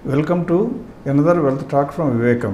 welcome to another wealth talk from Vivekam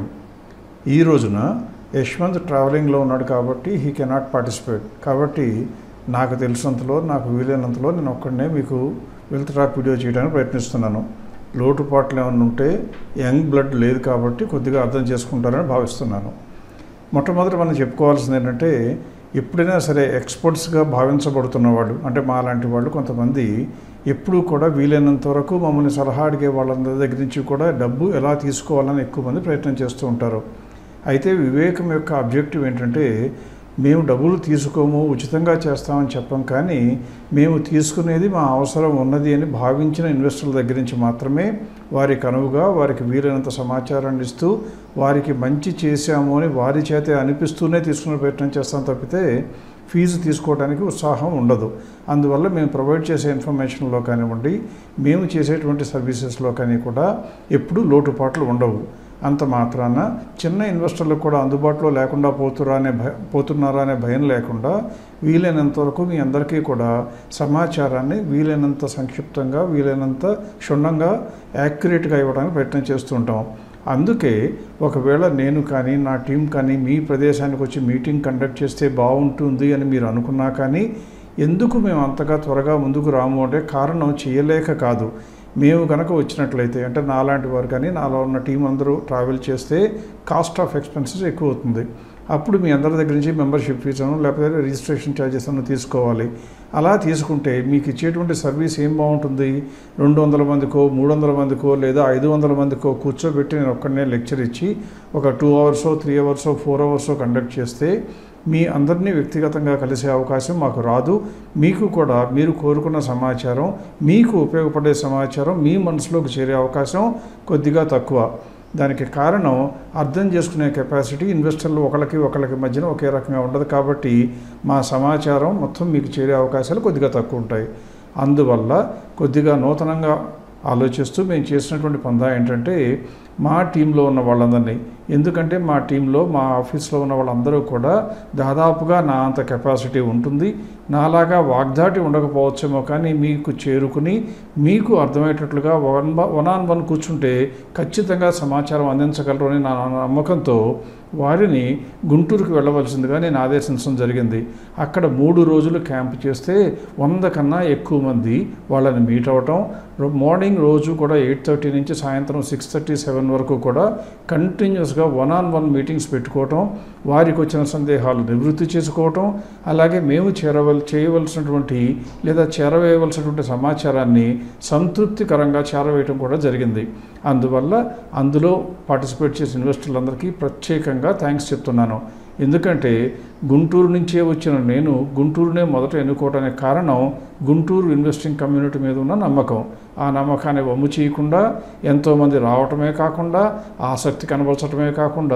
ఈ రోజున యశ్వంత్ ట్రావెలింగ్లో ఉన్నాడు కాబట్టి హీ కెనాట్ పార్టిసిపేట్ కాబట్టి నాకు తెలిసినంతలో నాకు వీలైనంతలో నేను ఒక్కడనే మీకు వెల్త్ టాక్ వీడియో చేయడానికి ప్రయత్నిస్తున్నాను లోటుపాట్లు ఏమైనా ఉంటే యంగ్ బ్లడ్ లేదు కాబట్టి కొద్దిగా అర్థం చేసుకుంటారని భావిస్తున్నాను మొట్టమొదటి మనం చెప్పుకోవాల్సింది ఏంటంటే ఎప్పుడైనా సరే ఎక్స్పర్ట్స్గా భావించబడుతున్నవాడు అంటే మా లాంటి వాళ్ళు కొంతమంది ఎప్పుడూ కూడా వీలైనంత వరకు మమ్మల్ని సలహా అడిగే వాళ్ళందరి దగ్గర నుంచి కూడా డబ్బు ఎలా తీసుకోవాలని ఎక్కువ మంది ప్రయత్నం చేస్తూ ఉంటారు అయితే వివేకం యొక్క అబ్జెక్టివ్ ఏంటంటే మేము డబ్బులు తీసుకోము ఉచితంగా చేస్తామని చెప్పం కానీ మేము తీసుకునేది మా అవసరం ఉన్నది అని భావించిన ఇన్వెస్టర్ల దగ్గర నుంచి మాత్రమే వారికి అనువుగా వారికి వీలైనంత సమాచారాన్ని ఇస్తూ వారికి మంచి చేశాము అని వారి చేతే అనిపిస్తూనే తీసుకునే ప్రయత్నం చేస్తాం తప్పితే ఫీజు తీసుకోవడానికి ఉత్సాహం ఉండదు అందువల్ల మేము ప్రొవైడ్ చేసే ఇన్ఫర్మేషన్లో కానివ్వండి మేము చేసేటువంటి సర్వీసెస్లో కానీ కూడా ఎప్పుడూ లోటుపాట్లు ఉండవు అంత మాత్రాన చిన్న ఇన్వెస్టర్లకు కూడా అందుబాటులో లేకుండా పోతురా అనే భయ పోతున్నారా అనే భయం లేకుండా వీలైనంత వరకు మీ అందరికీ కూడా సమాచారాన్ని వీలైనంత సంక్షిప్తంగా వీలైనంత క్షుణ్ణంగా యాక్యురేట్గా ఇవ్వడానికి ప్రయత్నం చేస్తూ ఉంటాం అందుకే ఒకవేళ నేను కానీ నా టీం కానీ మీ ప్రదేశానికి వచ్చి మీటింగ్ కండక్ట్ చేస్తే బాగుంటుంది అని మీరు అనుకున్నా కానీ ఎందుకు మేము అంతగా త్వరగా ముందుకు రాము అంటే కారణం చేయలేక కాదు మేము కనుక వచ్చినట్లయితే అంటే నాలాంటి వారు కానీ నాలో ఉన్న టీం అందరూ ట్రావెల్ చేస్తే కాస్ట్ ఆఫ్ ఎక్స్పెన్సెస్ ఎక్కువ అవుతుంది అప్పుడు మీ అందరి దగ్గర నుంచి మెంబర్షిప్ ఫీజును లేకపోతే రిజిస్ట్రేషన్ ఛార్జెస్ అನ್ನು తీసుకోవాలి అలా తీసుకుంటే మీకు ఇచ్చేటువంటి సర్వీస్ ఏం బాగుంటుంది రెండు వందల మందికో మూడు వందల మందికో లేదా ఐదు వందల మందికో కూర్చోబెట్టి నేను ఒక్కడనే లెక్చర్ ఇచ్చి ఒక టూ అవర్సో త్రీ అవర్సో ఫోర్ అవర్సో కండక్ట్ చేస్తే మీ అందరినీ వ్యక్తిగతంగా కలిసే అవకాశం మాకు రాదు మీకు కూడా మీరు కోరుకున్న సమాచారం మీకు ఉపయోగపడే సమాచారం మీ మనసులోకి చేరే అవకాశం కొద్దిగా తక్కువ దానికి కారణం అర్థం చేసుకునే కెపాసిటీ ఇన్వెస్టర్లు ఒకరికి ఒకరికి మధ్యన ఒకే రకంగా ఉండదు కాబట్టి మా సమాచారం మొత్తం మీకు చేరే అవకాశాలు కొద్దిగా తక్కువ ఉంటాయి అందువల్ల కొద్దిగా నూతనంగా ఆలోచిస్తూ మేము చేసినటువంటి పందా ఏంటంటే మా టీంలో ఉన్న వాళ్ళందరినీ ఎందుకంటే మా టీంలో మా ఆఫీస్లో ఉన్న వాళ్ళందరూ కూడా దాదాపుగా నా అంత కెపాసిటీ ఉంటుంది నాలాగా వాగ్దాటి ఉండకపోవచ్చేమో కానీ మీకు చేరుకుని మీకు అర్థమయ్యేటట్లుగా వన్ వన్ ఆన్ వన్ కూర్చుంటే ఖచ్చితంగా సమాచారం అందించగలరు అని నా నమ్మకంతో వారిని గుంటూరుకు వెళ్ళవలసిందిగా నేను ఆదేశించడం జరిగింది అక్కడ మూడు రోజులు క్యాంప్ చేస్తే వంద కన్నా ఎక్కువ మంది వాళ్ళని మీట్ అవ్వటం మార్నింగ్ రోజు కూడా ఎయిట్ థర్టీ నుంచి సాయంత్రం సిక్స్ థర్టీ సెవెన్ వరకు కూడా కంటిన్యూస్గా వన్ ఆన్ వన్ మీటింగ్స్ పెట్టుకోవటం వారికి వచ్చిన సందేహాలు నివృత్తి చేసుకోవటం అలాగే మేము చేరవల్ చేయవలసినటువంటి లేదా చేరవేయవలసినటువంటి సమాచారాన్ని సంతృప్తికరంగా చేరవేయటం కూడా జరిగింది అందువల్ల అందులో పార్టిసిపేట్ చేసిన ఇన్వెస్టర్లందరికీ ప్రత్యేకంగా థ్యాంక్స్ చెప్తున్నాను ఎందుకంటే గుంటూరు నుంచే వచ్చిన నేను గుంటూరునే మొదట ఎన్నుకోవడానికి కారణం గుంటూరు ఇన్వెస్టింగ్ కమ్యూనిటీ మీద ఉన్న నమ్మకం ఆ నమ్మకాన్ని వమ్ము చేయకుండా ఎంతోమంది రావటమే కాకుండా ఆసక్తి కనబరచటమే కాకుండా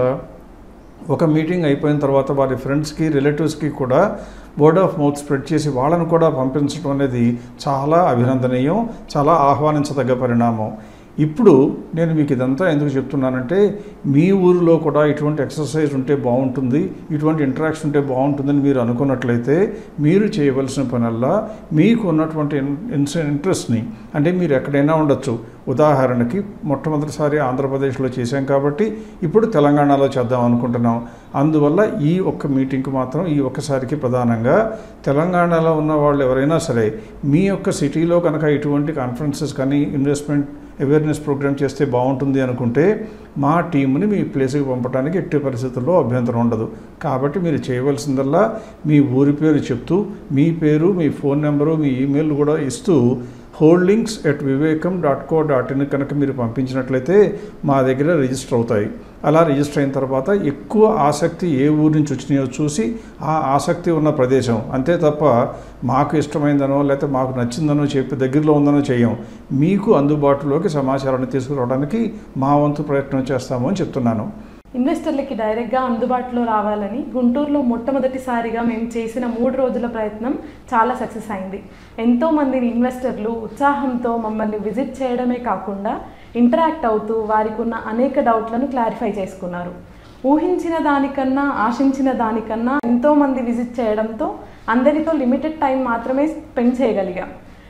ఒక మీటింగ్ అయిపోయిన తర్వాత వారి ఫ్రెండ్స్కి రిలేటివ్స్కి కూడా వర్డ్ ఆఫ్ మౌత్ స్ప్రెడ్ చేసి వాళ్ళను కూడా పంపించడం అనేది చాలా అభినందనీయం చాలా ఆహ్వానించదగ్గ పరిణామం ఇప్పుడు నేను మీకు ఇదంతా ఎందుకు చెప్తున్నానంటే మీ ఊరిలో కూడా ఇటువంటి ఎక్సర్సైజ్ ఉంటే బాగుంటుంది ఇటువంటి ఇంటరాక్షన్ ఉంటే బాగుంటుందని మీరు అనుకున్నట్లయితే మీరు చేయవలసిన పనల్లా మీకు ఉన్నటువంటి ఇంట్రెస్ట్ని అంటే మీరు ఎక్కడైనా ఉండొచ్చు ఉదాహరణకి మొట్టమొదటిసారి ఆంధ్రప్రదేశ్లో చేశాం కాబట్టి ఇప్పుడు తెలంగాణలో చేద్దాం అనుకుంటున్నాం అందువల్ల ఈ ఒక్క మీటింగ్కి మాత్రం ఈ ఒక్కసారికి ప్రధానంగా తెలంగాణలో ఉన్న వాళ్ళు ఎవరైనా సరే మీ యొక్క సిటీలో కనుక ఇటువంటి కాన్ఫరెన్సెస్ కానీ ఇన్వెస్ట్మెంట్ అవేర్నెస్ ప్రోగ్రామ్ చేస్తే బాగుంటుంది అనుకుంటే మా టీంని మీ ప్లేస్కి పంపడానికి ఎట్టి పరిస్థితుల్లో అభ్యంతరం ఉండదు కాబట్టి మీరు చేయవలసిందల్లా మీ ఊరి పేరు చెప్తూ మీ పేరు మీ ఫోన్ నెంబరు మీ ఈమెయిల్ కూడా ఇస్తూ holdings at Vivekam dot co dot in కనుక మీరు పంపించినట్లయితే మా దగ్గర రిజిస్టర్ అవుతాయి అలా రిజిస్టర్ అయిన తర్వాత ఎక్కువ ఆసక్తి ఏ ఊరి నుంచి వచ్చినాయో చూసి ఆ ఆసక్తి ఉన్న ప్రదేశం అంతే తప్ప మాకు ఇష్టమైందనో లేకపోతే మాకు నచ్చిందనో చెప్పి దగ్గరలో ఉందనో చేయం మీకు అందుబాటులోకి సమాచారాన్ని తీసుకురావడానికి మా వంతు ప్రయత్నం చేస్తాము అని చెప్తున్నాను ఇన్వెస్టర్లకి డైరెక్ట్గా అందుబాటులో రావాలని గుంటూరులో మొట్టమొదటిసారిగా మేము చేసిన మూడు రోజుల ప్రయత్నం చాలా సక్సెస్ అయింది ఎంతోమంది ఇన్వెస్టర్లు ఉత్సాహంతో మమ్మల్ని విజిట్ చేయడమే కాకుండా ఇంటరాక్ట్ అవుతూ వారికి ఉన్న అనేక డౌట్లను క్లారిఫై చేసుకున్నారు ఊహించిన దానికన్నా ఆశించిన దానికన్నా ఎంతోమంది విజిట్ చేయడంతో అందరితో లిమిటెడ్ టైం మాత్రమే స్పెండ్ చేయగలిగాం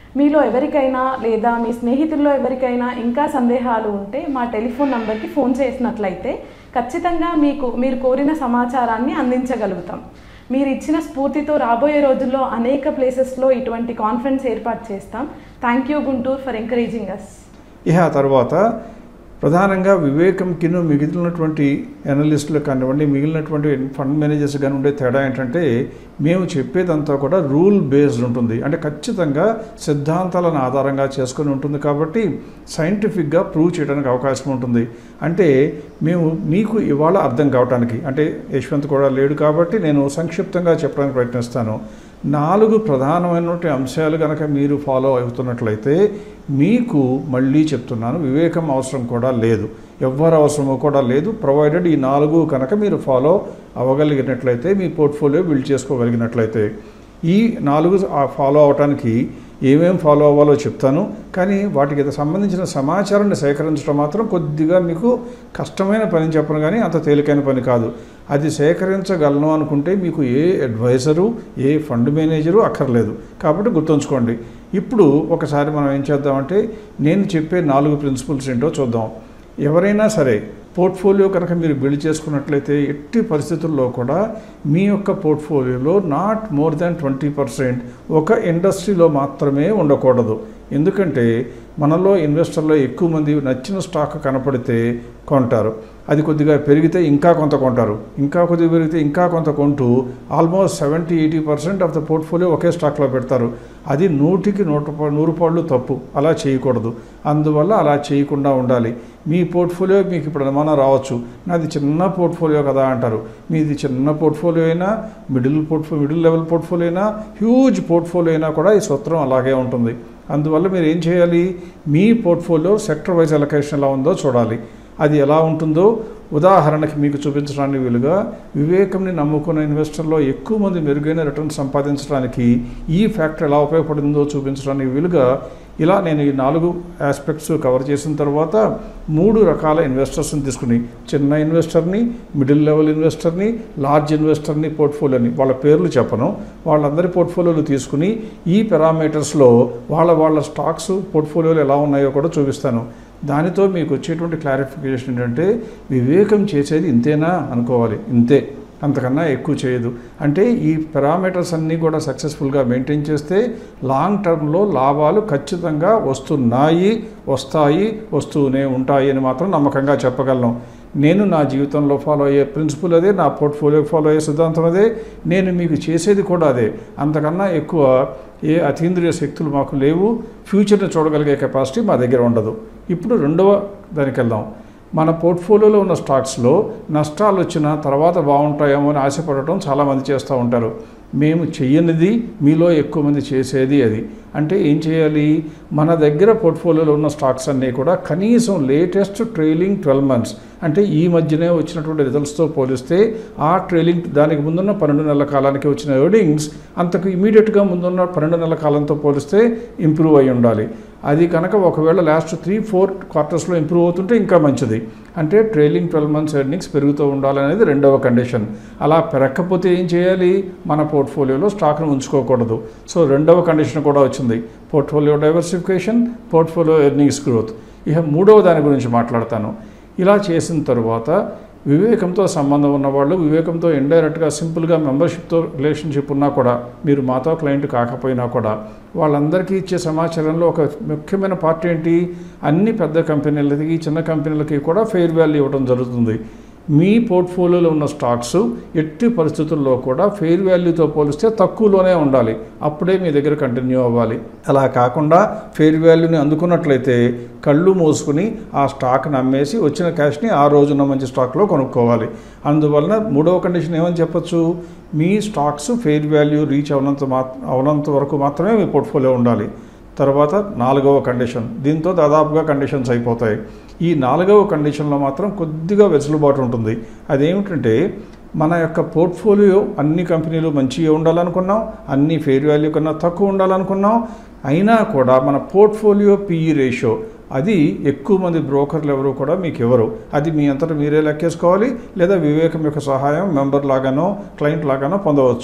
మీలో ఎవరికైనా లేదా మీ స్నేహితుల్లో ఎవరికైనా ఇంకా సందేహాలు ఉంటే మా టెలిఫోన్ నంబర్కి ఫోన్ చేసినట్లయితే ఖచ్చితంగా మీకు మీరు కోరిన సమాచారాన్ని అందించగలుగుతాం మీరు ఇచ్చిన స్ఫూర్తితో రాబోయే రోజుల్లో అనేక ప్లేసెస్లో ఇటువంటి కాన్ఫరెన్స్ ఏర్పాటు చేస్తాం thank you Guntur for encouraging us ఇక ఆ తర్వాత ప్రధానంగా వివేకం కింద మిగిలినటువంటి అనలిస్టులు కానివ్వండి మిగిలినటువంటి ఫండ్ మేనేజర్స్ కానీ ఉండే తేడా ఏంటంటే మేము చెప్పేదంతా కూడా రూల్ బేస్డ్ ఉంటుంది అంటే ఖచ్చితంగా సిద్ధాంతాలను ఆధారంగా చేసుకొని ఉంటుంది కాబట్టి సైంటిఫిక్గా ప్రూవ్ చేయడానికి అవకాశం ఉంటుంది అంటే మేము మీకు ఇవాళ అర్థం కావటానికి అంటే యశ్వంత్ కూడా లేడు కాబట్టి నేను సంక్షిప్తంగా చెప్పడానికి ప్రయత్నిస్తాను నాలుగు ప్రధానమైనటువంటి అంశాలు కనుక మీరు ఫాలో అవుతున్నట్లయితే మీకు మళ్ళీ చెప్తున్నాను వివేకం అవసరం కూడా లేదు ఎవ్వరు అవసరమో కూడా లేదు ప్రొవైడెడ్ ఈ నాలుగు కనుక మీరు ఫాలో అవ్వగలిగినట్లయితే మీ పోర్ట్ఫోలియో బిల్డ్ చేసుకోగలిగినట్లయితే ఈ నాలుగు ఫాలో అవటానికి ఏమేం ఫాలో అవ్వాలో చెప్తాను కానీ వాటికి సంబంధించిన సమాచారాన్ని సేకరించడం మాత్రం కొద్దిగా మీకు కష్టమైన పని చెప్పను కానీ అంత తేలికైన పని కాదు అది సేకరించగలను అనుకుంటే మీకు ఏ అడ్వైజరు ఏ ఫండ్ మేనేజరు అక్కర్లేదు కాబట్టి గుర్తుంచుకోండి ఇప్పుడు ఒకసారి మనం ఏం చేద్దామంటే నేను చెప్పే నాలుగు ప్రిన్సిపల్స్ ఏంటో చూద్దాం ఎవరైనా సరే పోర్ట్ఫోలియో కనుక మీరు బిల్డ్ చేసుకున్నట్లయితే ఎట్టి పరిస్థితుల్లో కూడా మీ యొక్క పోర్ట్ఫోలియోలో not more than twenty percent ఒక ఇండస్ట్రీలో మాత్రమే ఉండకూడదు ఎందుకంటే మనలో ఇన్వెస్టర్లో ఎక్కువ మంది నచ్చిన స్టాక్ కనపడితే కొంటారు అది కొద్దిగా పెరిగితే ఇంకా కొంత కొంటారు ఇంకా కొద్దిగా పెరిగితే ఇంకా కొంత కొంటూ almost seventy eighty percent of the portfolio ఒకే స్టాక్లో పెడతారు అది నూటికి నూట నూరు పాళ్ళు తప్పు అలా చేయకూడదు అందువల్ల అలా చేయకుండా ఉండాలి మీ పోర్ట్ఫోలియో మీకు ఇప్పుడు అనుమానం రావచ్చు నాది చిన్న పోర్ట్ఫోలియో కదా అంటారు మీది చిన్న పోర్ట్ఫోలియో అయినా middle portfolio middle level portfolio అయినా హ్యూజ్ పోర్ట్ఫోలియో అయినా కూడా ఈ సూత్రం అలాగే ఉంటుంది అందువల్ల మీరు ఏం చేయాలి మీ పోర్ట్ఫోలియో సెక్టర్ వైజ్ అలొకేషన్ ఎలా ఉందో చూడాలి అది ఎలా ఉంటుందో ఉదాహరణకి మీకు చూపించడానికి వీలుగా వివేకంని నమ్ముకున్న ఇన్వెస్టర్లో ఎక్కువ మంది మెరుగైన రిటర్న్ సంపాదించడానికి ఈ ఫ్యాక్టర్ ఎలా ఉపయోగపడిందో చూపించడానికి వీలుగా ఇలా నేను ఈ నాలుగు ఆస్పెక్ట్స్ కవర్ చేసిన తర్వాత మూడు రకాల ఇన్వెస్టర్స్ని తీసుకుని చిన్న ఇన్వెస్టర్ని మిడిల్ లెవెల్ ఇన్వెస్టర్ని లార్జ్ ఇన్వెస్టర్ని పోర్ట్ఫోలియోని వాళ్ళ పేర్లు చెప్పను వాళ్ళందరి పోర్ట్ఫోలియోలు తీసుకుని ఈ పారామీటర్స్లో వాళ్ళ వాళ్ళ స్టాక్స్ పోర్ట్ఫోలియోలు ఎలా ఉన్నాయో కూడా చూపిస్తాను దానితో మీకు వచ్చేటువంటి క్లారిఫికేషన్ ఏంటంటే వివేకం చేసేది ఇంతేనా అనుకోవాలి ఇంతే అంతకన్నా ఎక్కువ చేయదు అంటే ఈ పారామీటర్స్ అన్నీ కూడా సక్సెస్ఫుల్గా మెయింటైన్ చేస్తే లాంగ్ టర్మ్లో లాభాలు ఖచ్చితంగా వస్తున్నాయి వస్తాయి వస్తూనే ఉంటాయి అని మాత్రం నమ్మకంగా చెప్పగలను నేను నా జీవితంలో ఫాలో అయ్యే ప్రిన్సిపల్ అదే నా పోర్ట్ఫోలియో ఫాలో అయ్యే సిద్ధాంతం అదే నేను మీకు చేసేది కూడా అదే అంతకన్నా ఎక్కువ ఏ అతీంద్రియ శక్తులు మాకు లేవు ఫ్యూచర్ని చూడగలిగే కెపాసిటీ మా దగ్గర ఉండదు ఇప్పుడు రెండవ దానికి వెళ్దాం మన పోర్ట్ఫోలియోలో ఉన్న స్టాక్స్లో నష్టాలు వచ్చిన తర్వాత బాగుంటాయేమో అని ఆశపడటం చాలామంది చేస్తూ ఉంటారు మేము చెయ్యనిది మీలో ఎక్కువ మంది చేసేది అది అంటే ఏం చేయాలి మన దగ్గర పోర్ట్ఫోలియోలో ఉన్న స్టాక్స్ అన్నీ కూడా కనీసం లేటెస్ట్ ట్రైలింగ్ ట్వెల్వ్ మంత్స్ అంటే ఈ మధ్యనే వచ్చినటువంటి రిజల్ట్స్తో పోలిస్తే ఆ ట్రైలింగ్ దానికి ముందున్న పన్నెండు నెలల కాలానికి వచ్చిన ఎర్నింగ్స్ అంతకు ఇమీడియట్గా ముందున్న పన్నెండు నెలల కాలంతో పోలిస్తే ఇంప్రూవ్ అయి ఉండాలి అది కనుక ఒకవేళ లాస్ట్ త్రీ ఫోర్ క్వార్టర్స్లో ఇంప్రూవ్ అవుతుంటే ఇంకా మంచిది అంటే ట్రైలింగ్ ట్వెల్వ్ మంత్స్ ఎర్నింగ్స్ పెరుగుతూ ఉండాలనేది రెండవ కండిషన్ అలా పెరగకపోతే ఏం చేయాలి మన పోర్ట్ఫోలియోలో స్టాక్ను ఉంచుకోకూడదు సో రెండవ కండిషన్ కూడా వచ్చింది portfolio diversification portfolio earnings growth ఇక మూడవ దాని గురించి మాట్లాడతాను ఇలా చేసిన తరువాత వివేకంతో సంబంధం ఉన్నవాళ్ళు వివేకంతో ఇండైరెక్ట్గా సింపుల్గా మెంబర్షిప్తో రిలేషన్షిప్ ఉన్నా కూడా మీరు మాతో క్లయింట్ కాకపోయినా కూడా వాళ్ళందరికీ ఇచ్చే సమాచారంలో ఒక ముఖ్యమైన పార్ట్ ఏంటి అన్ని పెద్ద కంపెనీలకి చిన్న కంపెనీలకి కూడా ఫెయిర్ వాల్యూ ఇవ్వడం జరుగుతుంది మీ పోర్ట్ఫోలియోలో ఉన్న స్టాక్స్ ఎట్టి పరిస్థితుల్లో కూడా ఫెయిర్ వాల్యూతో పోలిస్తే తక్కువలోనే ఉండాలి అప్పుడే మీ దగ్గర కంటిన్యూ అవ్వాలి అలా కాకుండా ఫెయిర్ వాల్యూని అందుకున్నట్లయితే కళ్ళు మూసుకుని ఆ స్టాక్ని అమ్మేసి వచ్చిన క్యాష్ని ఆ రోజున మంచి స్టాక్లో కొనుక్కోవాలి అందువలన మూడవ కండిషన్ ఏమని చెప్పొచ్చు మీ స్టాక్స్ ఫెయిర్ వాల్యూ రీచ్ అవనంత మా అవనంత వరకు మాత్రమే మీ పోర్ట్ఫోలియో ఉండాలి తర్వాత నాలుగవ కండిషన్ దీంతో దాదాపుగా కండిషన్స్ అయిపోతాయి ఈ నాలుగవ కండిషన్లో మాత్రం కొద్దిగా వెసులుబాటు ఉంటుంది అదేమిటంటే మన యొక్క పోర్ట్ఫోలియో అన్ని కంపెనీలు మంచిగా ఉండాలనుకున్నాం అన్ని ఫెయిర్ వాల్యూ కన్నా తక్కువ ఉండాలనుకున్నాం అయినా కూడా మన పోర్ట్ఫోలియో పిఈ రేషియో అది ఎక్కువ మంది బ్రోకర్లు ఎవరు కూడా మీకు ఎవరు అది మీ అంతటా మీరే లెక్కేసుకోవాలి లేదా వివేకం యొక్క సహాయం మెంబర్ లాగానో క్లయింట్ లాగానో పొందవచ్చు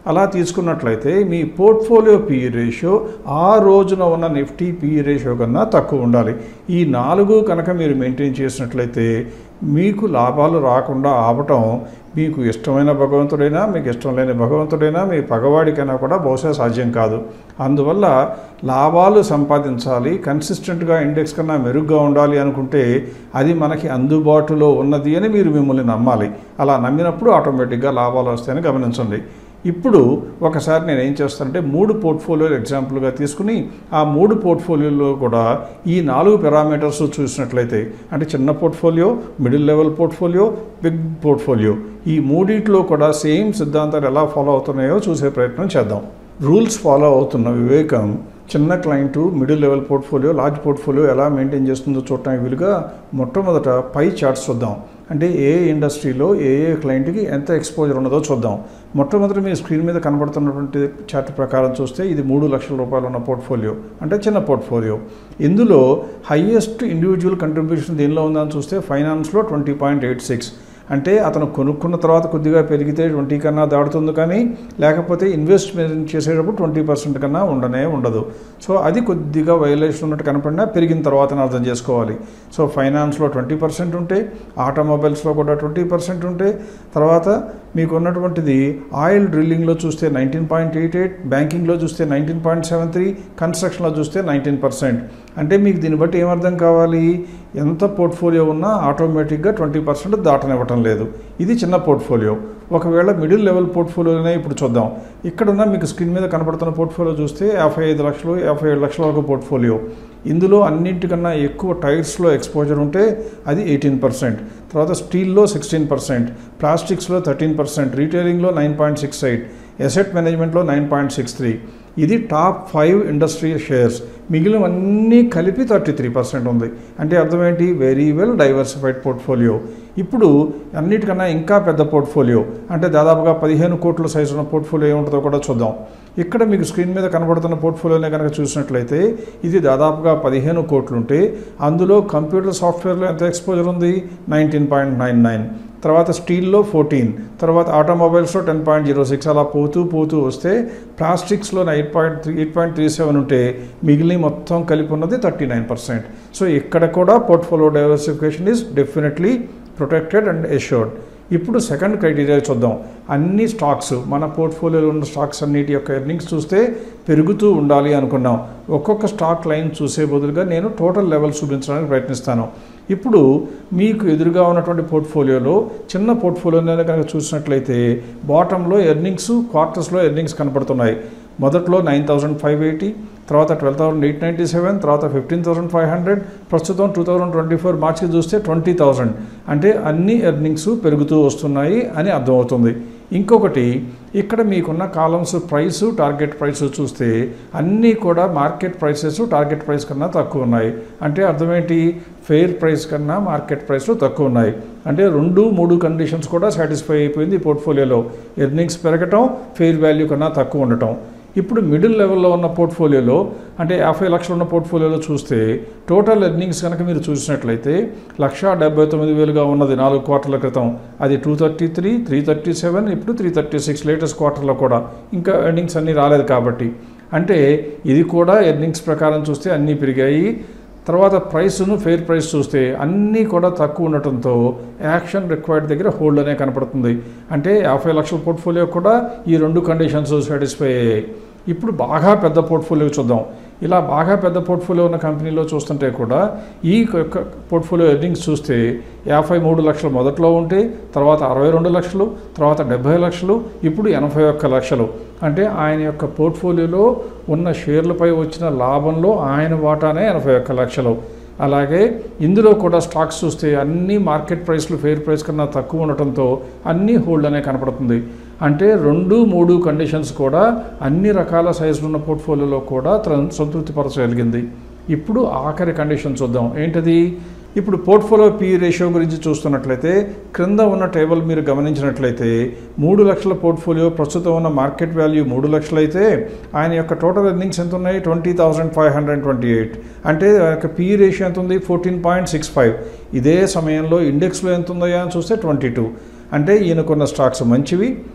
అలా తీసుకున్నట్లయితే మీ పోర్ట్ఫోలియో పిఈ రేషియో ఆ రోజున ఉన్న నిఫ్టీ పిఈ రేషియో కన్నా తక్కువ ఉండాలి ఈ నాలుగు కనుక మీరు మెయింటైన్ చేసినట్లయితే మీకు లాభాలు రాకుండా ఆపటం మీకు ఇష్టమైన భగవంతుడైనా మీకు ఇష్టం లేని భగవంతుడైనా మీ పగవాడికైనా కూడా బహుశా సాధ్యం కాదు అందువల్ల లాభాలు సంపాదించాలి కన్సిస్టెంట్గా ఇండెక్స్ కన్నా మెరుగ్గా ఉండాలి అనుకుంటే అది మనకి అందుబాటులో ఉన్నది అని మీరు మిమ్మల్ని నమ్మాలి అలా నమ్మినప్పుడు ఆటోమేటిక్గా లాభాలు వస్తాయని గమనించండి ఇప్పుడు ఒకసారి నేను ఏం చేస్తానంటే మూడు పోర్ట్ఫోలియోలు ఎగ్జాంపుల్గా తీసుకుని ఆ మూడు పోర్ట్ఫోలియోలో కూడా ఈ నాలుగు పారామీటర్స్ చూసినట్లయితే అంటే చిన్న portfolio middle level portfolio big portfolio ఈ మూడిట్లో కూడా సేమ్ సిద్ధాంతాలు ఎలా ఫాలో అవుతున్నాయో చూసే ప్రయత్నం చేద్దాం రూల్స్ ఫాలో అవుతున్న వివేకం చిన్న client middle level portfolio large portfolio ఎలా మెయింటైన్ చేస్తుందో చూడటానికి వీలుగా మొట్టమొదట పై చార్ట్స్ చూద్దాం అంటే ఏ ఇండస్ట్రీలో ఏ ఏ క్లయింట్కి ఎంత ఎక్స్పోజర్ ఉన్నదో చూద్దాం మొట్టమొదటి మీ స్క్రీన్ మీద కనబడుతున్నటువంటి చార్ట్ ప్రకారం చూస్తే ఇది మూడు లక్షల రూపాయలు ఉన్న పోర్ట్ఫోలియో అంటే చిన్న పోర్ట్ఫోలియో ఇందులో హయ్యెస్ట్ ఇండివిజువల్ కంట్రిబ్యూషన్ దీనిలో ఉందని చూస్తే ఫైనాన్స్లో ట్వంటీ పాయింట్ ఎయిట్ సిక్స్ అంటే అతను కొనుక్కున్న తర్వాత కొద్దిగా పెరిగితే ట్వంటీ కన్నా దాడుతుంది కానీ లేకపోతే ఇన్వెస్ట్మెంట్ చేసేటప్పుడు ట్వంటీ పర్సెంట్ కన్నా ఉండనే ఉండదు సో అది కొద్దిగా వైలేషన్ ఉన్నట్టు కనపడినా పెరిగిన తర్వాత అర్థం చేసుకోవాలి సో ఫైనాన్స్లో ట్వంటీ పర్సెంట్ ఉంటే ఆటోమొబైల్స్లో కూడా ట్వంటీ పర్సెంట్ ఉంటే తర్వాత మీకు ఉన్నటువంటిది ఆయిల్ డ్రిల్లింగ్లో చూస్తే నైన్టీన్ పాయింట్ ఎయిట్ ఎయిట్ బ్యాంకింగ్లో చూస్తే నైన్టీన్ పాయింట్ సెవెన్ త్రీ కన్స్ట్రక్షన్లో చూస్తే నైన్టీన్ పర్సెంట్ అంటే మీకు దీన్ని బట్టి ఏమర్థం కావాలి ఎంత పోర్ట్ఫోలియో ఉన్నా ఆటోమేటిక్గా ట్వంటీ పర్సెంట్ దాటనివ్వటం లేదు ఇది చిన్న పోర్ట్ఫోలియో ఒకవేళ మిడిల్ లెవెల్ పోర్ట్ఫోలియోనే ఇప్పుడు చూద్దాం ఇక్కడున్న మీకు స్క్రీన్ మీద కనపడుతున్న పోర్ట్ఫోలియో చూస్తే యాభై ఐదు లక్షలు యాభై ఏడు లక్షల వరకు పోర్ట్ఫోలియో ఇందులో అన్నింటికన్నా ఎక్కువ టైర్స్లో ఎక్స్పోజర్ ఉంటే అది ఎయిటీన్ పర్సెంట్ తర్వాత స్టీల్లో సిక్స్టీన్ పర్సెంట్ ప్లాస్టిక్స్లో థర్టీన్ పర్సెంట్ రీటైలింగ్లో nine point six eight asset మేనేజ్మెంట్లో నైన్ పాయింట్ సిక్స్ త్రీ ఇది టాప్ ఫైవ్ ఇండస్ట్రీ షేర్స్ మిగిలినవన్నీ కలిపి థర్టీ త్రీ పర్సెంట్ ఉంది అంటే అర్థం ఏంటి వెరీ వెల్ డైవర్సిఫైడ్ పోర్ట్ఫోలియో ఇప్పుడు అన్నిటికన్నా ఇంకా పెద్ద పోర్ట్ఫోలియో అంటే దాదాపుగా పదిహేను కోట్ల సైజు ఉన్న పోర్ట్ఫోలియో ఏముంటుందో కూడా చూద్దాం ఇక్కడ మీకు స్క్రీన్ మీద కనబడుతున్న పోర్ట్ఫోలియోనే కనుక చూసినట్లయితే ఇది దాదాపుగా పదిహేను కోట్లు ఉంటే అందులో కంప్యూటర్ సాఫ్ట్వేర్లో ఎంత ఎక్స్పోజర్ ఉంది నైన్టీన్ పాయింట్ నైన్ నైన్ తర్వాత స్టీల్లో ఫోర్టీన్ తర్వాత ఆటోమొబైల్స్లో టెన్ పాయింట్ జీరో సిక్స్ అలా పోతూ పోతూ వస్తే ప్లాస్టిక్స్లో eight point three eight point three seven ఉంటే మిగిలిన మొత్తం కలిపి ఉన్నది థర్టీ నైన్ పర్సెంట్ సో ఇక్కడ కూడా portfolio diversification is definitely protected and assured ఇప్పుడు సెకండ్ క్రైటీరియా చూద్దాం అన్ని స్టాక్స్ మన పోర్ట్ఫోలియోలో ఉన్న స్టాక్స్ అన్నిటి యొక్క ఎర్నింగ్స్ చూస్తే పెరుగుతూ ఉండాలి అనుకున్నాం ఒక్కొక్క స్టాక్ లైన్ చూసే బదులుగా నేను టోటల్ లెవెల్ చూపించడానికి ప్రయత్నిస్తాను ఇప్పుడు మీకు ఎదురుగా ఉన్నటువంటి పోర్ట్ఫోలియోలో చిన్న పోర్ట్ఫోలియోనే కనుక చూసినట్లయితే బాటంలో ఎర్నింగ్స్ క్వార్టర్స్లో ఎర్నింగ్స్ కనపడుతున్నాయి మొదట్లో నైన్ థౌసండ్ ఫైవ్ ఎయిటీ తర్వాత twelve thousand eight ninety seven తర్వాత ఫిఫ్టీన్ థౌసండ్ ఫైవ్ హండ్రెడ్ ప్రస్తుతం టూ థౌసండ్ ట్వంటీ ఫోర్ మార్చికి చూస్తే ట్వంటీ థౌసండ్ అంటే అన్ని ఎర్నింగ్స్ పెరుగుతూ వస్తున్నాయి అని అర్థమవుతుంది ఇంకొకటి ఇక్కడ మీకున్న కాలమ్స్ ప్రైస్ టార్గెట్ ప్రైస్ చూస్తే అన్నీ కూడా మార్కెట్ ప్రైసెస్ టార్గెట్ ప్రైస్ కన్నా తక్కువ ఉన్నాయి అంటే అర్థమేంటి ఫెయిర్ ప్రైస్ కన్నా మార్కెట్ ప్రైస్లో తక్కువ ఉన్నాయి అంటే రెండు మూడు కండిషన్స్ కూడా సాటిస్ఫై అయిపోయింది ఈ పోర్ట్ఫోలియోలో ఎర్నింగ్స్ పెరగటం ఫెయిర్ వాల్యూ కన్నా తక్కువ ఉండటం ఇప్పుడు మిడిల్ లెవెల్లో ఉన్న పోర్ట్ఫోలియోలో అంటే యాభై లక్షలు ఉన్న పోర్ట్ఫోలియోలో చూస్తే టోటల్ ఎర్నింగ్స్ కనుక మీరు చూసినట్లయితే లక్షా డెబ్బై తొమ్మిది వేలుగా ఉన్నది నాలుగు క్వార్టర్ల క్రితం అది two thirty three three thirty seven ఇప్పుడు త్రీ థర్టీ సిక్స్ లేటెస్ట్ క్వార్టర్లో కూడా ఇంకా ఎర్నింగ్స్ అన్నీ రాలేదు కాబట్టి అంటే ఇది కూడా ఎర్నింగ్స్ ప్రకారం చూస్తే అన్నీ పెరిగాయి తర్వాత ప్రైస్ను ఫెయిర్ ప్రైస్ చూస్తే అన్నీ కూడా తక్కువ ఉండటంతో యాక్షన్ రిక్వైర్డ్ దగ్గర హోల్డ్ అనే కనపడుతుంది అంటే యాభై లక్షల పోర్ట్ఫోలియో కూడా ఈ రెండు కండిషన్స్ సాటిస్ఫై అయ్యాయి ఇప్పుడు బాగా పెద్ద పోర్ట్ఫోలియో చూద్దాం ఇలా బాగా పెద్ద పోర్ట్ఫోలియో ఉన్న కంపెనీలో చూస్తుంటే కూడా ఈ యొక్క పోర్ట్ఫోలియో ఎర్నింగ్స్ చూస్తే యాభై మూడు లక్షలు మొదట్లో ఉంటే తర్వాత అరవై రెండు లక్షలు తర్వాత డెబ్బై లక్షలు ఇప్పుడు ఎనభై ఒక్క లక్షలు అంటే ఆయన యొక్క పోర్ట్ఫోలియోలో ఉన్న షేర్లపై వచ్చిన లాభంలో ఆయన వాటానే ఎనభై ఒక్క లక్షలు అలాగే ఇందులో కూడా స్టాక్స్ చూస్తే అన్ని మార్కెట్ ప్రైస్లు ఫెయిర్ ప్రైస్ కన్నా తక్కువ ఉండటంతో అన్నీ హోల్డ్ అనే కనపడుతుంది అంటే రెండు మూడు కండిషన్స్ కూడా అన్ని రకాల సైజులు ఉన్న పోర్ట్ఫోలియోలో కూడా సంతృప్తిపరచగలిగింది ఇప్పుడు ఆఖరి కండిషన్ చూద్దాం ఏంటది ఇప్పుడు పోర్ట్ఫోలియో పీ రేషియో గురించి చూస్తున్నట్లయితే క్రింద ఉన్న టేబుల్ మీరు గమనించినట్లయితే మూడు లక్షల పోర్ట్ఫోలియో ప్రస్తుతం ఉన్న మార్కెట్ వాల్యూ మూడు లక్షలైతే ఆయన యొక్క టోటల్ ఎర్నింగ్స్ ఎంత ఉన్నాయి twenty thousand five hundred twenty eight అంటే యొక్క పీ రేషియో ఎంత ఉంది ఫోర్టీన్ పాయింట్ సిక్స్ ఫైవ్ ఇదే సమయంలో ఇండెక్స్లో ఎంత ఉందో అని చూస్తే ట్వంటీ టూ అంటే ఈయనకున్న స్టాక్స్ మంచివి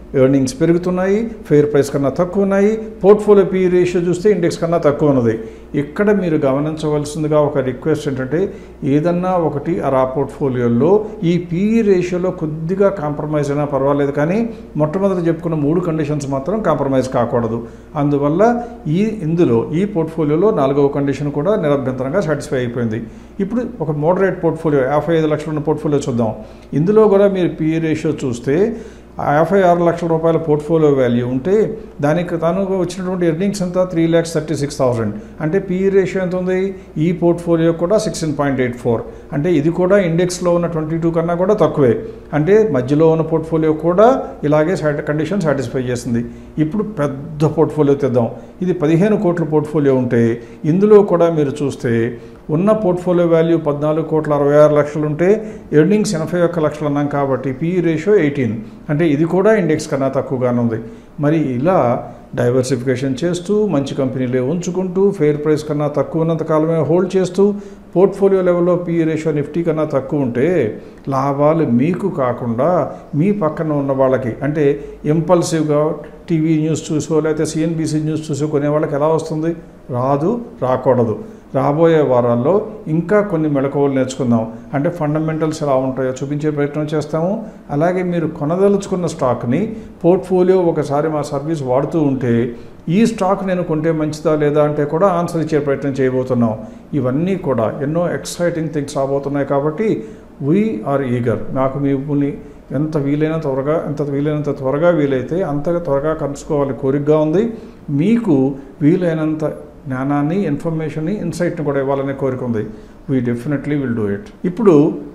ఎర్నింగ్స్ పెరుగుతున్నాయి ఫెయిర్ ప్రైస్ కన్నా తక్కువ ఉన్నాయి పోర్ట్ఫోలియో పీ రేషియో చూస్తే ఇండెక్స్ కన్నా తక్కువ ఉన్నది ఇక్కడ మీరు గమనించవలసిందిగా ఒక రిక్వెస్ట్ ఏంటంటే ఏదన్నా ఒకటి ఆ పోర్ట్ఫోలియోలో ఈ పీ రేషియోలో కొద్దిగా కాంప్రమైజ్ అయినా పర్వాలేదు కానీ మొట్టమొదటి చెప్పుకున్న మూడు కండిషన్స్ మాత్రం కాంప్రమైజ్ కాకూడదు అందువల్ల ఈ ఇందులో ఈ పోర్ట్ఫోలియోలో నాలుగవ కండిషన్ కూడా నిరభ్యంతరంగా సాటిస్ఫై అయిపోయింది ఇప్పుడు ఒక మోడరేట్ పోర్ట్ఫోలియో యాభై ఐదు లక్షల ఉన్న పోర్ట్ఫోలియో చూద్దాం ఇందులో కూడా మీరు పీ రేషియో చూస్తే ఆ యాభై ఆరు లక్షల రూపాయల పోర్ట్ఫోలియో వాల్యూ ఉంటే దానికి తను వచ్చినటువంటి ఎర్నింగ్స్ అంతా three lakhs thirty six thousand అంటే పీ రేషియో ఎంత ఉంది ఈ పోర్ట్ఫోలియో కూడా సిక్స్టీన్ పాయింట్ ఎయిట్ ఫోర్ అంటే ఇది కూడా ఇండెక్స్లో ఉన్న ట్వంటీ టూ కన్నా కూడా తక్కువే అంటే మధ్యలో ఉన్న పోర్ట్ఫోలియో కూడా ఇలాగే సాటి కండిషన్ సాటిస్ఫై చేసింది ఇప్పుడు పెద్ద పోర్ట్ఫోలియో తెద్దాం ఇది పదిహేను కోట్ల పోర్ట్ఫోలియో ఉంటే ఇందులో కూడా మీరు చూస్తే ఉన్న పోర్ట్ఫోలియో వాల్యూ పద్నాలుగు కోట్ల అరవై ఆరు లక్షలు ఉంటే ఎర్నింగ్స్ ఎనభై ఒక్క లక్షలు అన్నాం కాబట్టి పీ రేషియో ఎయిటీన్ అంటే ఇది కూడా ఇండెక్స్ కన్నా తక్కువగానే ఉంది మరి ఇలా డైవర్సిఫికేషన్ చేస్తూ మంచి కంపెనీలే ఉంచుకుంటూ ఫెయిర్ ప్రైస్ కన్నా తక్కువ ఉన్నంత కాలమే హోల్డ్ చేస్తూ పోర్ట్ఫోలియో లెవెల్లో పీ రేషియో నిఫ్టీ కన్నా తక్కువ ఉంటే లాభాలు మీకు కాకుండా మీ పక్కన ఉన్న వాళ్ళకి అంటే ఇంపల్సివ్గా టీవీ న్యూస్ చూసో లేకపోతే సిఎన్బిసి న్యూస్ చూసో కొనే వాళ్ళకి ఎలా వస్తుంది రాదు రాకూడదు రాబోయే వారాల్లో ఇంకా కొన్ని మెళకువలు నేర్చుకుందాం అంటే ఫండమెంటల్స్ ఎలా ఉంటాయో చూపించే ప్రయత్నం చేస్తాము అలాగే మీరు కొనదలుచుకున్న స్టాక్ని పోర్ట్ఫోలియో ఒకసారి మా సర్వీస్ వాడుతూ ఉంటే ఈ స్టాక్ నేను కొంటే మంచిదా లేదా అంటే కూడా ఆన్సర్ ఇచ్చే ప్రయత్నం చేయబోతున్నాం ఇవన్నీ కూడా ఎన్నో ఎక్సైటింగ్ థింగ్స్ రాబోతున్నాయి కాబట్టి వీ ఆర్ ఈగర్ నాకు మీ ఊపిని ఎంత వీలైనంత త్వరగా ఎంత వీలైనంత త్వరగా వీలైతే అంతగా త్వరగా కలుసుకోవాలి కోరికగా ఉంది మీకు వీలైనంత జ్ఞానాన్ని ఇన్ఫర్మేషన్ని ఇన్సైట్ని కూడా ఇవ్వాలనే కోరిక ఉంది we definitely will do it ఇప్పుడు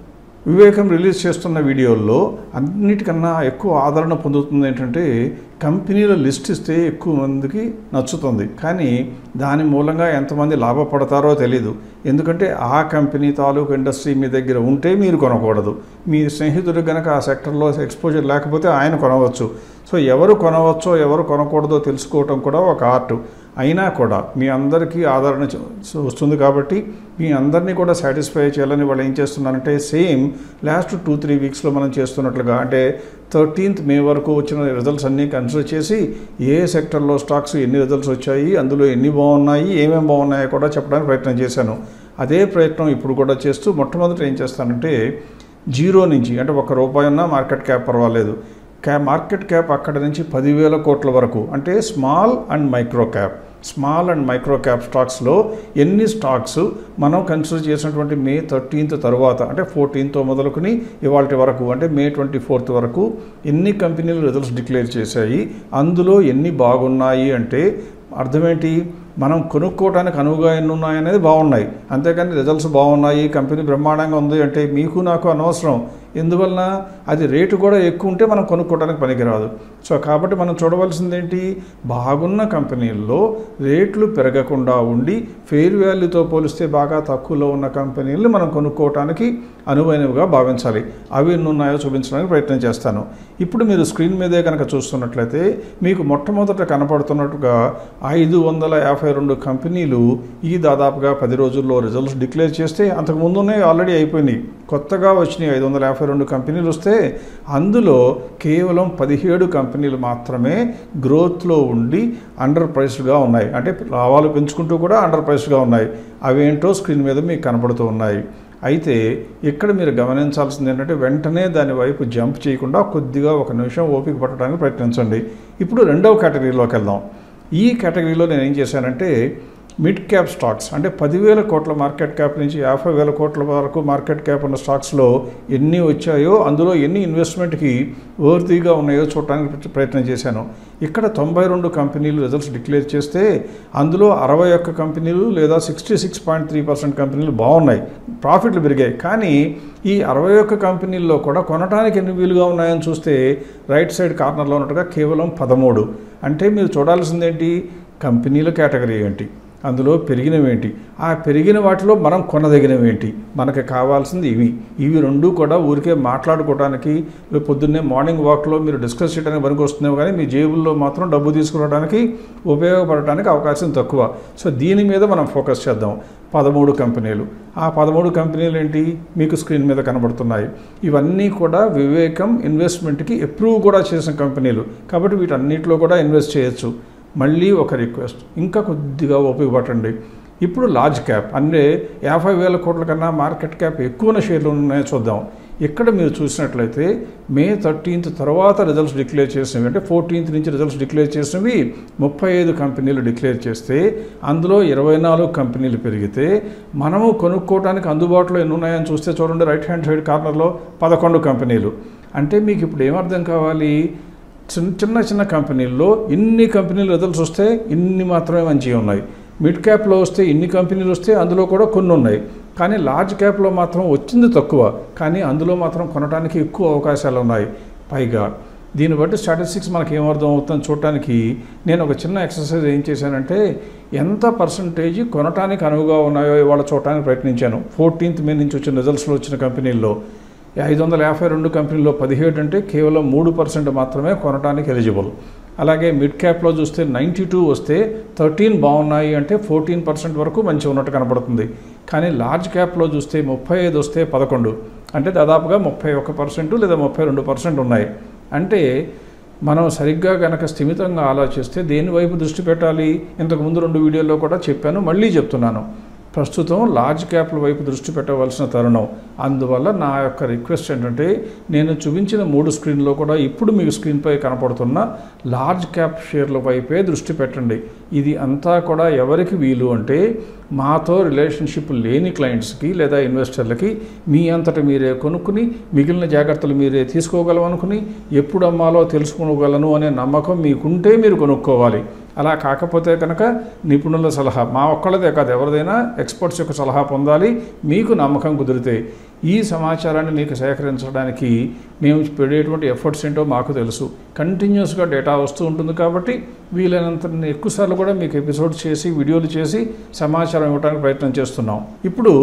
వివేకం రిలీజ్ చేస్తున్న వీడియోల్లో అన్నిటికన్నా ఎక్కువ ఆదరణ పొందుతుంది ఏంటంటే కంపెనీల లిస్ట్ ఇస్తే ఎక్కువ మందికి నచ్చుతుంది కానీ దాని మూలంగా ఎంతమంది లాభపడతారో తెలీదు ఎందుకంటే ఆ కంపెనీ తాలూకు ఇండస్ట్రీ మీ దగ్గర ఉంటే మీరు కొనకూడదు మీ స్నేహితుడు కనుక ఆ సెక్టర్లో ఎక్స్పోజర్ లేకపోతే ఆయన కొనవచ్చు సో ఎవరు కొనవచ్చో ఎవరు కొనకూడదో తెలుసుకోవటం కూడా ఒక ఆర్ట్ అయినా కూడా మీ అందరికీ ఆదరణ చ- వస్తుంది కాబట్టి మీ అందరినీ కూడా సాటిస్ఫై చేయాలని వాళ్ళు ఏం చేస్తున్నారంటే సేమ్ లాస్ట్ టూ త్రీ వీక్స్లో మనం చేస్తున్నట్లుగా అంటే థర్టీన్త్ మే వరకు వచ్చిన రిజల్ట్స్ అన్నీ కన్సిడర్ చేసి ఏ సెక్టర్లో స్టాక్స్ ఎన్ని రిజల్ట్స్ వచ్చాయి అందులో ఎన్ని బాగున్నాయి ఏమేమి బాగున్నాయో కూడా చెప్పడానికి ప్రయత్నం చేశాను అదే ప్రయత్నం ఇప్పుడు కూడా చేస్తూ మొట్టమొదట ఏం చేస్తానంటే జీరో నుంచి అంటే ఒక రూపాయి ఉన్నా మార్కెట్ క్యాప్ పర్వాలేదు క్యా మార్కెట్ క్యాప్ అక్కడ నుంచి పదివేల కోట్ల వరకు అంటే small and micro cap small and micro cap స్టాక్స్లో ఎన్ని స్టాక్స్ మనం కన్సిడర్ చేసినటువంటి మే థర్టీన్త్ తర్వాత అంటే ఫోర్టీన్త్ మొదలుకొని ఇవాళ వరకు అంటే మే ట్వంటీ ఫోర్త్ వరకు ఎన్ని కంపెనీలు రిజల్ట్స్ డిక్లేర్ చేశాయి అందులో ఎన్ని బాగున్నాయి అంటే అర్థమేంటి మనం కొనుక్కోవడానికి అనువుగా ఎన్ని ఉన్నాయనేది బాగున్నాయి అంతేకాని రిజల్ట్స్ బాగున్నాయి కంపెనీ బ్రహ్మాండంగా ఉంది అంటే మీకు నాకు అనవసరం ఎందువలన అది రేటు కూడా ఎక్కువ ఉంటే మనం కొనుక్కోవడానికి పనికిరాదు సో కాబట్టి మనం చూడవలసింది ఏంటి బాగున్న కంపెనీల్లో రేట్లు పెరగకుండా ఉండి ఫెయిర్ వాల్యూతో పోలిస్తే బాగా తక్కువలో ఉన్న కంపెనీలు మనం కొనుక్కోవటానికి అనువైనవిగా భావించాలి అవి ఎన్ని ఉన్నాయో చూపించడానికి ప్రయత్నం చేస్తాను ఇప్పుడు మీరు స్క్రీన్ మీదే కనుక చూస్తున్నట్లయితే మీకు మొట్టమొదట కనపడుతున్నట్టుగా ఐదు వందల యాభై రెండు కంపెనీలు ఈ దాదాపుగా పది రోజుల్లో రిజల్ట్స్ డిక్లేర్ చేస్తే అంతకు ముందునే ఆల్రెడీ అయిపోయినాయి కొత్తగా వచ్చినాయి ఐదు వందల యాభై రెండు కంపెనీలు వస్తే అందులో కేవలం పదిహేడు కంపెనీలు మాత్రమే గ్రోత్లో ఉండి అండర్ ప్రైస్డ్గా ఉన్నాయి అంటే లాభాలు పెంచుకుంటూ కూడా అండర్ ప్రైస్డ్గా ఉన్నాయి అవేంటో స్క్రీన్ మీద మీకు కనపడుతూ ఉన్నాయి అయితే ఇక్కడ మీరు గమనించాల్సింది ఏంటంటే వెంటనే దాని వైపు జంప్ చేయకుండా కొద్దిగా ఒక నిమిషం ఓపిక పట్టడానికి ప్రయత్నించండి ఇప్పుడు రెండవ కేటగిరీలోకి వెళ్దాం ఈ కేటగిరీలో నేను ఏం చేశానంటే మిడ్ క్యాప్ స్టాక్స్ అంటే పదివేల కోట్ల మార్కెట్ క్యాప్ నుంచి యాభై వేల కోట్ల వరకు మార్కెట్ క్యాప్ ఉన్న స్టాక్స్లో ఎన్ని వచ్చాయో అందులో ఎన్ని ఇన్వెస్ట్మెంట్కి వర్తీగా ఉన్నాయో చూడటానికి ప్రయత్నం చేశాను ఇక్కడ తొంభై రెండు కంపెనీలు రిజల్ట్స్ డిక్లేర్ చేస్తే అందులో అరవై ఒక్క కంపెనీలు లేదా sixty six point three percent కంపెనీలు బాగున్నాయి ప్రాఫిట్లు పెరిగాయి కానీ ఈ అరవై ఒక్క కంపెనీల్లో కూడా కొనడానికి ఎన్ని వీలుగా ఉన్నాయని చూస్తే రైట్ సైడ్ కార్నర్లో ఉన్నట్టుగా కేవలం పదమూడు అంటే మీరు చూడాల్సిందేంటి కంపెనీల కేటగిరీ ఏంటి అందులో పెరిగినవేంటి ఆ పెరిగిన వాటిలో మనం కొనదగినవేంటి మనకి కావాల్సింది ఇవి ఇవి రెండు కూడా ఊరికే మాట్లాడుకోవడానికి పొద్దున్నే మార్నింగ్ వాక్లో మీరు డిస్కస్ చేయడానికి పనికి వస్తున్నావు కానీ మీ జేబుల్లో మాత్రం డబ్బు తీసుకురావడానికి ఉపయోగపడటానికి అవకాశం తక్కువ సో దీని మీద మనం ఫోకస్ చేద్దాం పదమూడు కంపెనీలు ఆ పదమూడు కంపెనీలు ఏంటి మీకు స్క్రీన్ మీద కనబడుతున్నాయి ఇవన్నీ కూడా వివేకం ఇన్వెస్ట్మెంట్కి అప్రూవ్ కూడా చేసిన కంపెనీలు కాబట్టి వీటన్నిటిలో కూడా ఇన్వెస్ట్ చేయొచ్చు మళ్ళీ ఒక రిక్వెస్ట్ ఇంకా కొద్దిగా ఉపయోగపడండి ఇప్పుడు లార్జ్ క్యాప్ అంటే యాభై వేల కోట్ల కన్నా మార్కెట్ క్యాప్ ఎక్కువ షేర్లు ఉన్నాయో చూద్దాం ఇక్కడ మీరు చూసినట్లయితే మే థర్టీన్త్ తర్వాత రిజల్ట్స్ డిక్లేర్ చేసినవి అంటే ఫోర్టీన్త్ నుంచి రిజల్ట్స్ డిక్లేర్ చేసినవి ముప్పై ఐదు కంపెనీలు డిక్లేర్ చేస్తే అందులో ఇరవై నాలుగు కంపెనీలు పెరిగితే మనము కొనుక్కోవడానికి అందుబాటులో ఎన్ని ఉన్నాయని చూస్తే చూడండి రైట్ హ్యాండ్ సైడ్ కార్నర్లో పదకొండు కంపెనీలు అంటే మీకు ఇప్పుడు ఏమర్థం కావాలి చిన్న చిన్న చిన్న కంపెనీల్లో ఇన్ని కంపెనీలు రిజల్ట్స్ వస్తే ఇన్ని మాత్రమే మంచిగా ఉన్నాయి మిడ్ క్యాప్లో వస్తే ఇన్ని కంపెనీలు వస్తే అందులో కూడా కొన్ని ఉన్నాయి కానీ లార్జ్ క్యాప్లో మాత్రం వచ్చింది తక్కువ కానీ అందులో మాత్రం కొనడానికి ఎక్కువ అవకాశాలు ఉన్నాయి పైగా దీన్ని బట్టి స్టాటిస్టిక్స్ మనకి ఏమర్థం అవుతుందని చూడటానికి నేను ఒక చిన్న ఎక్సర్సైజ్ ఏం చేశానంటే ఎంత పర్సంటేజ్ కొనటానికి అనువుగా ఉన్నాయో ఇవాళ చూడటానికి ప్రయత్నించాను ఫోర్టీన్త్ మే నుంచి వచ్చిన రిజల్ట్స్లో వచ్చిన కంపెనీల్లో ఐదు వందల యాభై రెండు కంపెనీల్లో పదిహేడు అంటే కేవలం మూడు పర్సెంట్ మాత్రమే కొనడానికి ఎలిజిబుల్ అలాగే మిడ్ క్యాప్లో చూస్తే నైంటీ టూ వస్తే థర్టీన్ బాగున్నాయి అంటే ఫోర్టీన్ పర్సెంట్ వరకు మంచి ఉన్నట్టు కనపడుతుంది కానీ లార్జ్ క్యాప్లో చూస్తే ముప్పై ఐదు వస్తే పదకొండు అంటే దాదాపుగా ముప్పై ఒక్క పర్సెంట్ లేదా ముప్పై రెండు పర్సెంట్ ఉన్నాయి అంటే మనం సరిగ్గా కనుక స్థిమితంగా ఆలోచిస్తే దేని వైపు దృష్టి పెట్టాలి ఇంతకుముందు రెండు వీడియోల్లో కూడా చెప్పాను మళ్ళీ చెప్తున్నాను ప్రస్తుతం లార్జ్ క్యాప్ల వైపు దృష్టి పెట్టవలసిన తరుణం అందువల్ల నా యొక్క రిక్వెస్ట్ ఏంటంటే నేను చూపించిన మూడు స్క్రీన్లో కూడా ఇప్పుడు మీకు స్క్రీన్పై కనపడుతున్న లార్జ్ క్యాప్ షేర్ల వైపే దృష్టి పెట్టండి ఇది అంతా కూడా ఎవరికి వీలు అంటే మాతో రిలేషన్షిప్ లేని క్లయింట్స్కి లేదా ఇన్వెస్టర్లకి మీ అంతట మీరే కొనుక్కుని మిగిలిన జాగ్రత్తలు మీరే తీసుకోగలం అనుకుని ఎప్పుడు అమ్మాలో తెలుసుకోగలను అనే నమ్మకం మీకుంటే మీరు కొనుక్కోవాలి అలా కాకపోతే కనుక నిపుణుల సలహా మా ఒక్కళ్ళదే కాదు ఎవరిదైనా ఎక్స్పర్ట్స్ యొక్క సలహా పొందాలి మీకు నమ్మకం కుదిరితే ఈ సమాచారాన్ని మీకు సేకరించడానికి మేము పెడేటువంటి ఎఫర్ట్స్ ఏంటో మాకు తెలుసు కంటిన్యూస్గా డేటా వస్తూ ఉంటుంది కాబట్టి వీలైనంత ఎక్కువసార్లు కూడా మీకు ఎపిసోడ్ చేసి వీడియోలు చేసి సమాచారం ఇవ్వడానికి ప్రయత్నం చేస్తున్నాం ఇప్పుడు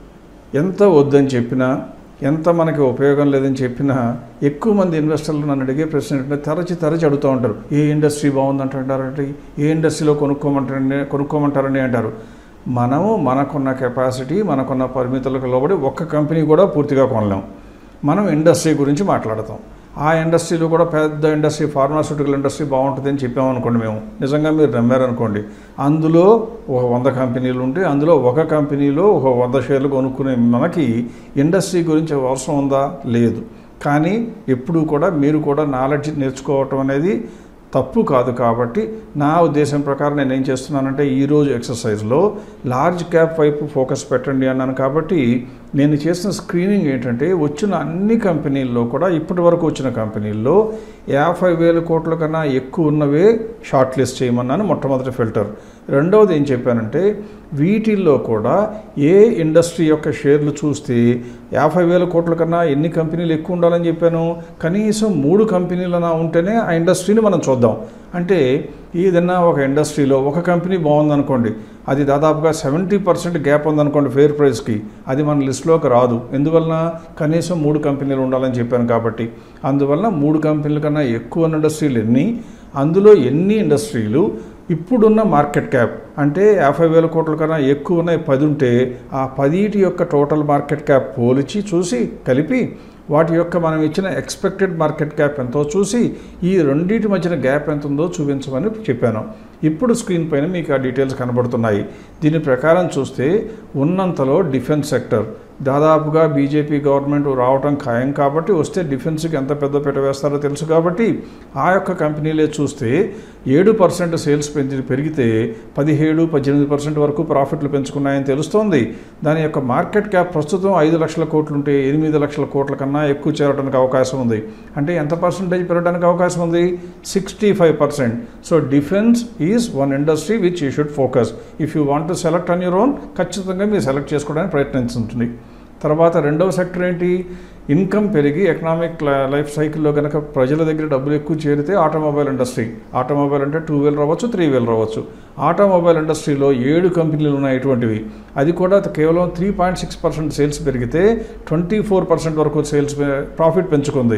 ఎంత వద్దని చెప్పినా ఎంత మనకి ఉపయోగం లేదని చెప్పినా ఎక్కువ మంది ఇన్వెస్టర్లు నన్ను అడిగే ప్రశ్న ఏంటంటే తరచి తరచి అడుగుతూ ఉంటారు ఏ ఇండస్ట్రీ బాగుందంటారంటే ఏ ఇండస్ట్రీలో కొనుక్కోమంటారండి కొనుక్కోమంటారని అంటారు మనము మనకున్న కెపాసిటీ మనకున్న పరిమితులకు లోబడి ఒక్క కంపెనీ కూడా పూర్తిగా కొనలేం మనం ఇండస్ట్రీ గురించి మాట్లాడతాం ఆ ఇండస్ట్రీలో కూడా పెద్ద ఇండస్ట్రీ ఫార్మాస్యూటికల్ ఇండస్ట్రీ బాగుంటుంది అని చెప్పామనుకోండి మేము నిజంగా మీరు నమ్మారనుకోండి అందులో ఒక వంద కంపెనీలు ఉంటే అందులో ఒక కంపెనీలో ఒక వంద షేర్లు కొనుక్కునే మనకి ఇండస్ట్రీ గురించి అవసరం ఉందా లేదు కానీ ఎప్పుడూ కూడా మీరు కూడా నాలెడ్జ్ నేర్చుకోవటం అనేది తప్పు కాదు కాబట్టి నా ఉద్దేశం ప్రకారం నేను ఏం చేస్తున్నానంటే ఈరోజు ఎక్సర్సైజ్లో లార్జ్ క్యాప్ వైపు ఫోకస్ పెట్టండి అన్నాను కాబట్టి నేను చేసిన స్క్రీనింగ్ ఏంటంటే వచ్చిన అన్ని కంపెనీల్లో కూడా ఇప్పటి వరకు వచ్చిన కంపెనీల్లో యాభై వేల కోట్ల కన్నా ఎక్కువ ఉన్నవే షార్ట్ లిస్ట్ చేయమన్నాను మొట్టమొదటి ఫిల్టర్ రెండవది ఏం చెప్పానంటే వీటిల్లో కూడా ఏ ఇండస్ట్రీ యొక్క షేర్లు చూస్తే యాభై వేల కోట్ల కన్నా ఎన్ని కంపెనీలు ఎక్కువ ఉండాలని చెప్పాను కనీసం మూడు కంపెనీలనా ఉంటేనే ఆ ఇండస్ట్రీని మనం చూద్దాం అంటే ఏదన్నా ఒక ఇండస్ట్రీలో ఒక కంపెనీ బాగుందనుకోండి అది దాదాపుగా సెవెంటీ పర్సెంట్ గ్యాప్ ఉందనుకోండి ఫేర్ ప్రైస్కి అది మన లిస్టులోకి రాదు ఎందువలన కనీసం మూడు కంపెనీలు ఉండాలని చెప్పాను కాబట్టి అందువలన మూడు కంపెనీల కన్నా ఎక్కువ ఇండస్ట్రీలు ఎన్ని అందులో ఎన్ని ఇండస్ట్రీలు ఇప్పుడున్న మార్కెట్ క్యాప్ అంటే యాభై వేల కోట్ల కన్నా ఎక్కువ ఉన్నాయి పది ఉంటే ఆ పదిటి యొక్క టోటల్ మార్కెట్ క్యాప్ పోల్చి చూసి కలిపి వాటి యొక్క మనం ఇచ్చిన ఎక్స్పెక్టెడ్ మార్కెట్ క్యాప్ ఎంతో చూసి ఈ రెండింటి మధ్యన గ్యాప్ ఎంత ఉందో చూపించమని చెప్పాను ఇప్పుడు స్క్రీన్ పైన మీకు ఆ డీటెయిల్స్ కనబడుతున్నాయి దీని ప్రకారం చూస్తే ఉన్నంతలో డిఫెన్స్ సెక్టర్ దాదాపుగా బీజేపీ గవర్నమెంట్ రావటం ఖాయం కాబట్టి వస్తే డిఫెన్స్కి ఎంత పెద్ద పెట్ట వేస్తారో తెలుసు కాబట్టి ఆ యొక్క కంపెనీలే చూస్తే ఏడు పర్సెంట్ సేల్స్ పెంచి పెరిగితే పదిహేడు పద్దెనిమిది పర్సెంట్ వరకు ప్రాఫిట్లు పెంచుకున్నాయని తెలుస్తోంది దాని యొక్క మార్కెట్ క్యాప్ ప్రస్తుతం ఐదు లక్షల కోట్లు ఉంటే ఎనిమిది లక్షల కోట్ల కన్నా ఎక్కువ చేరడానికి అవకాశం ఉంది అంటే ఎంత పర్సెంటేజ్ పెరగడానికి అవకాశం ఉంది sixty five percent so defence is one industry which you should focus if you want to select on your own ఖచ్చితంగా మీరు సెలెక్ట్ చేసుకోవడానికి ప్రయత్నించుంటుంది తర్వాత రెండవ సెక్టర్ ఏంటి ఇన్కమ్ పెరిగి ఎకనామిక్ లైఫ్ సైకిల్లో కనుక ప్రజల దగ్గర డబ్బులు ఎక్కువ చేరితే ఆటోమొబైల్ ఇండస్ట్రీ ఆటోమొబైల్ అంటే టూ వీలర్ అవ్వచ్చు త్రీ వీలర్ అవ్వచ్చు ఆటోమొబైల్ ఇండస్ట్రీలో ఏడు కంపెనీలు ఉన్నాయి ఇటువంటివి అది కూడా కేవలం three point six percent sales పెరిగితే ట్వంటీ ఫోర్ పర్సెంట్ వరకు సేల్స్ ప్రాఫిట్ పెంచుకుంది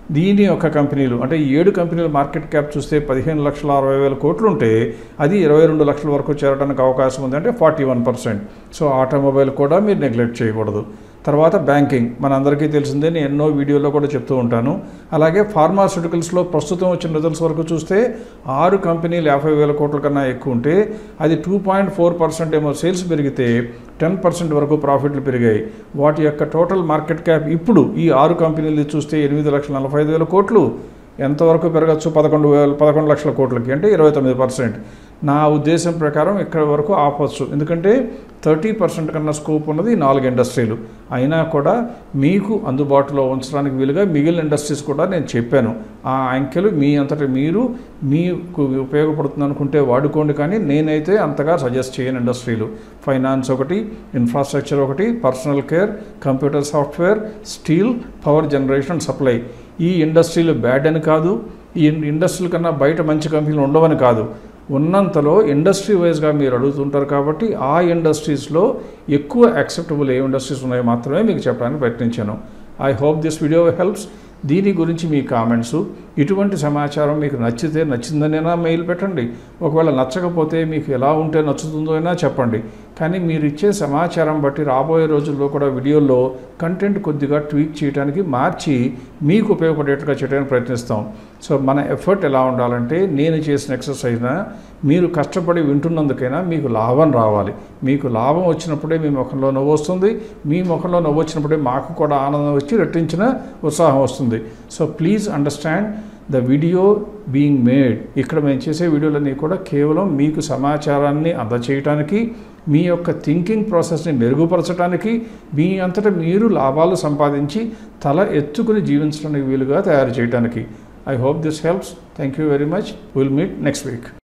దీని యొక్క కంపెనీలు అంటే ఈ ఏడు కంపెనీల మార్కెట్ క్యాప్ చూస్తే పదిహేను లక్షల అరవై వేల కోట్లు ఉంటే అది ఇరవై రెండు లక్షల వరకు చేరడానికి అవకాశం ఉంది అంటే forty one percent so automobile కూడా మీరు నెగ్లెక్ట్ చేయకూడదు తర్వాత బ్యాంకింగ్ మనందరికీ తెలిసిందే నేను ఎన్నో వీడియోలో కూడా చెప్తూ ఉంటాను అలాగే ఫార్మాస్యూటికల్స్లో ప్రస్తుతం వచ్చిన రిజల్ట్స్ వరకు చూస్తే ఆరు కంపెనీలు యాభై వేల కోట్ల కన్నా ఎక్కువ ఉంటే అది టూ పాయింట్ ఫోర్ పర్సెంట్ ఏమో సేల్స్ పెరిగితే టెన్ పర్సెంట్ వరకు ప్రాఫిట్లు పెరిగాయి వాటి యొక్క టోటల్ మార్కెట్ క్యాప్ ఇప్పుడు ఈ ఆరు కంపెనీలు చూస్తే ఎనిమిది లక్షల నలభై ఐదు వేల కోట్లు ఎంతవరకు పెరగచ్చు పదకొండు వేల పదకొండు లక్షల కోట్లకి అంటే ఇరవై తొమ్మిది పర్సెంట్ నా ఉద్దేశం ప్రకారం ఇక్కడ వరకు ఆపవచ్చు ఎందుకంటే థర్టీ పర్సెంట్ కన్నా స్కోప్ ఉన్నది ఈ నాలుగు ఇండస్ట్రీలు అయినా కూడా మీకు అందుబాటులో ఉంచడానికి వీలుగా మిగిలిన ఇండస్ట్రీస్ కూడా నేను చెప్పాను ఆ అంకెలు మీ అంతటి మీరు మీకు ఉపయోగపడుతుంది అనుకుంటే వాడుకోండి కానీ నేనైతే అంతగా సజెస్ట్ చేయను ఇండస్ట్రీలు ఫైనాన్స్ ఒకటి ఇన్ఫ్రాస్ట్రక్చర్ ఒకటి personal care computer software steel power generation supply ఈ ఇండస్ట్రీలు బ్యాడ్ అని కాదు ఈ ఇండస్ట్రీల కన్నా బయట మంచి కంపెనీలు ఉండవని కాదు ఉన్నంతలో ఇండస్ట్రీ వైజ్గా మీరు అడుగుతుంటారు కాబట్టి ఆ ఇండస్ట్రీస్లో ఎక్కువ యాక్సెప్టబుల్ ఏ ఇండస్ట్రీస్ ఉన్నాయో మాత్రమే మీకు చెప్పడానికి ప్రయత్నించాను I hope this video helps దీని గురించి మీ కామెంట్స్ ఇటువంటి సమాచారం మీకు నచ్చితే నచ్చిందనైనా మెయిల్ పెట్టండి ఒకవేళ నచ్చకపోతే మీకు ఎలా ఉంటే నచ్చుతుందో అయినా చెప్పండి కానీ మీరు ఇచ్చే సమాచారం బట్టి రాబోయే రోజుల్లో కూడా వీడియోలో కంటెంట్ కొద్దిగా ట్వీక్ చేయడానికి మార్చి మీకు ఉపయోగపడేట్టుగా చేయడానికి ప్రయత్నిస్తాం సో మన ఎఫర్ట్ ఎలా ఉండాలంటే నేను చేసిన ఎక్సర్సైజ్న మీరు కష్టపడి వింటున్నందుకైనా మీకు లాభం రావాలి మీకు లాభం వచ్చినప్పుడే మీ ముఖంలో నవ్వు వస్తుంది మీ ముఖంలో నవ్వు వచ్చినప్పుడే మాకు కూడా ఆనందం వచ్చి రెట్టించిన ఉత్సాహం వస్తుంది so please understand the video being made ఇక్కడ మేము చేసే వీడియోలన్నీ కూడా కేవలం మీకు సమాచారాన్ని అందచేయటానికి మీ యొక్క థింకింగ్ ప్రాసెస్ని మెరుగుపరచడానికి మీ అంతటా మీరు లాభాలు సంపాదించి తల ఎత్తుకుని జీవించడానికి వీలుగా తయారు చేయడానికి I hope this helps thank you very much will meet next week